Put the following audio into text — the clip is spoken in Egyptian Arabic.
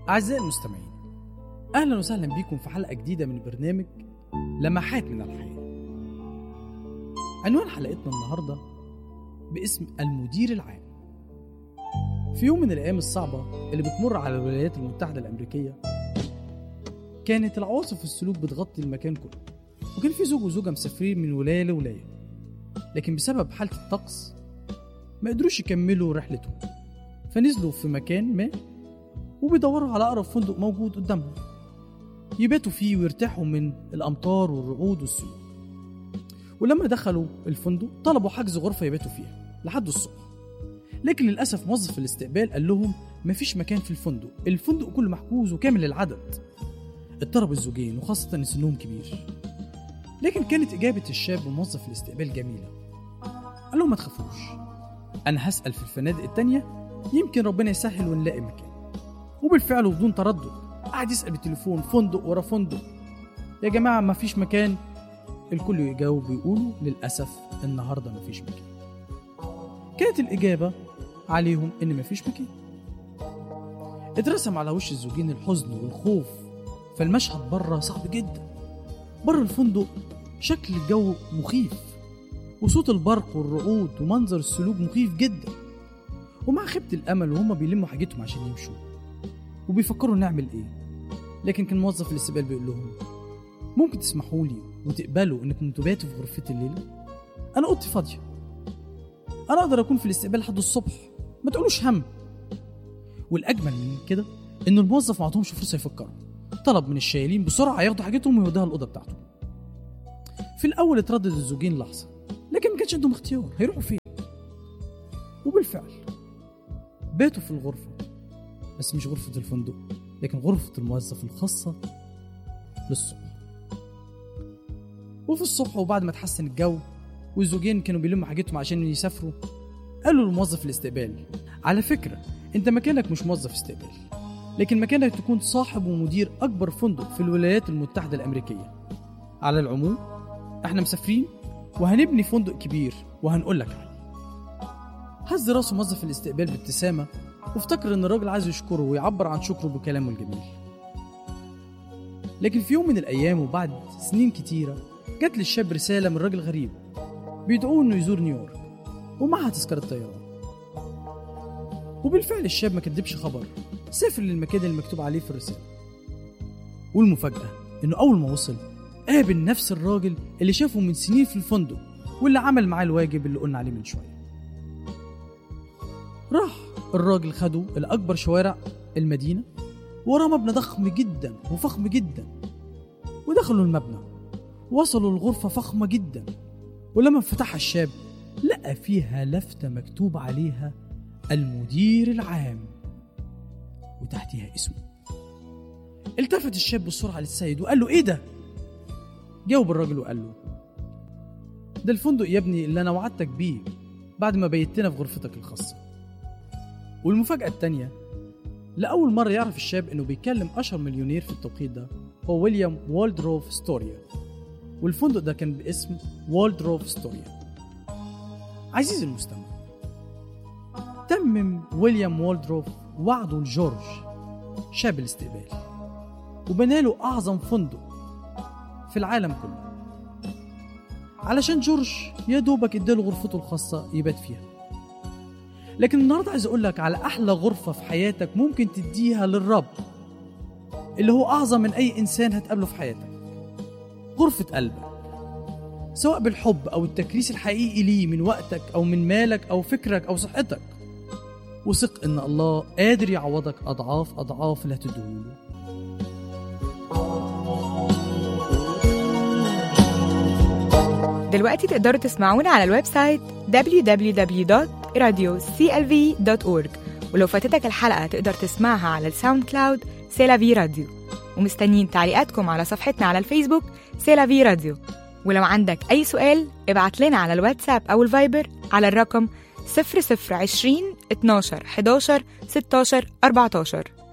أعزائي المستمعين أهلا وسهلا بكم في حلقة جديدة من برنامج لمحات من الحياة عنوان حلقتنا النهاردة باسم المدير العام في يوم من الأيام الصعبة اللي بتمر على الولايات المتحدة الأمريكية كانت العواصف السلوك بتغطي المكان كله وكان في زوج وزوجة مسافرين من ولاية لولاية لكن بسبب حالة الطقس ما قدروش يكملوا رحلتهم فنزلوا في مكان ما وبيدوروا على أقرب فندق موجود قدامهم يباتوا فيه ويرتاحوا من الأمطار والرعود والسيول ولما دخلوا الفندق طلبوا حجز غرفة يباتوا فيها لحد الصبح لكن للأسف موظف الاستقبال قال لهم مفيش مكان في الفندق الفندق كله محجوز وكامل العدد اضطرب الزوجين وخاصة إن سنهم كبير لكن كانت إجابة الشاب وموظف الاستقبال جميلة قال لهم ما تخافوش أنا هسأل في الفنادق التانية يمكن ربنا يسهل ونلاقي مكان وبالفعل وبدون تردد قعد يسأل بالتليفون فندق ورا فندق يا جماعة ما فيش مكان الكل يجاوب ويقولوا للأسف النهاردة ما فيش مكان كانت الإجابة عليهم إن ما فيش مكان اترسم على وش الزوجين الحزن والخوف فالمشهد بره صعب جدا بره الفندق شكل الجو مخيف وصوت البرق والرعود ومنظر السلوك مخيف جدا ومع خيبة الأمل وهما بيلموا حاجتهم عشان يمشوا وبيفكروا نعمل إيه لكن كان موظف الاستقبال بيقول لهم ممكن تسمحوا لي وتقبلوا إنكم تباتوا في غرفتي الليلة أنا أوضتي فاضية أنا أقدر أكون في الاستقبال لحد الصبح ما تقولوش هم والأجمل من كده إن الموظف ما عطهمش فرصة يفكروا طلب من الشايلين بسرعة ياخدوا حاجتهم ويودوها الأوضة بتاعته في الأول اتردد الزوجين لحظة لكن ما كانش عندهم اختيار هيروحوا فين وبالفعل باتوا في الغرفة بس مش غرفة الفندق لكن غرفة الموظف الخاصة للصبح وفي الصبح وبعد ما تحسن الجو والزوجين كانوا بيلموا حاجتهم عشان يسافروا قالوا لموظف الاستقبال على فكرة انت مكانك مش موظف استقبال لكن مكانك تكون صاحب ومدير أكبر فندق في الولايات المتحدة الأمريكية على العموم احنا مسافرين وهنبني فندق كبير وهنقول لك عليه هز راسه موظف الاستقبال بابتسامة وافتكر ان الراجل عايز يشكره ويعبر عن شكره بكلامه الجميل لكن في يوم من الايام وبعد سنين كتيرة جات للشاب رسالة من راجل غريب بيدعوه انه يزور نيويورك ومعها تذكرة طيارة وبالفعل الشاب ما كدبش خبر سافر للمكان اللي مكتوب عليه في الرسالة والمفاجأة انه اول ما وصل قابل نفس الراجل اللي شافه من سنين في الفندق واللي عمل معاه الواجب اللي قلنا عليه من شوية راح الراجل خده لأكبر شوارع المدينة وراه مبنى ضخم جدا وفخم جدا ودخلوا المبنى وصلوا الغرفة فخمة جدا ولما فتحها الشاب لقى فيها لفتة مكتوب عليها المدير العام وتحتها اسمه التفت الشاب بسرعة للسيد وقال له ايه ده جاوب الراجل وقال له ده الفندق يا ابني اللي انا وعدتك بيه بعد ما بيتنا في غرفتك الخاصة والمفاجأة التانية لأول مرة يعرف الشاب إنه بيكلم أشهر مليونير في التوقيت ده هو ويليام والدروف ستوريا والفندق ده كان باسم والدروف ستوريا عزيزي المستمع تمم ويليام والدروف وعده لجورج شاب الاستقبال وبناله أعظم فندق في العالم كله علشان جورج يا دوبك اداله غرفته الخاصة يبات فيها لكن النهارده عايز اقول لك على احلى غرفة في حياتك ممكن تديها للرب اللي هو اعظم من اي انسان هتقابله في حياتك غرفة قلبك سواء بالحب او التكريس الحقيقي ليه من وقتك او من مالك او فكرك او صحتك وثق ان الله قادر يعوضك اضعاف اضعاف اللي هتديهوله دلوقتي تقدروا تسمعونا على الويب سايت www.radioclv.org ولو فاتتك الحلقة تقدر تسمعها على الساوند كلاود سيلافي راديو ومستنيين تعليقاتكم على صفحتنا على الفيسبوك سيلافي راديو ولو عندك أي سؤال ابعت لنا على الواتساب أو الفايبر على الرقم 0020 12 11 16 14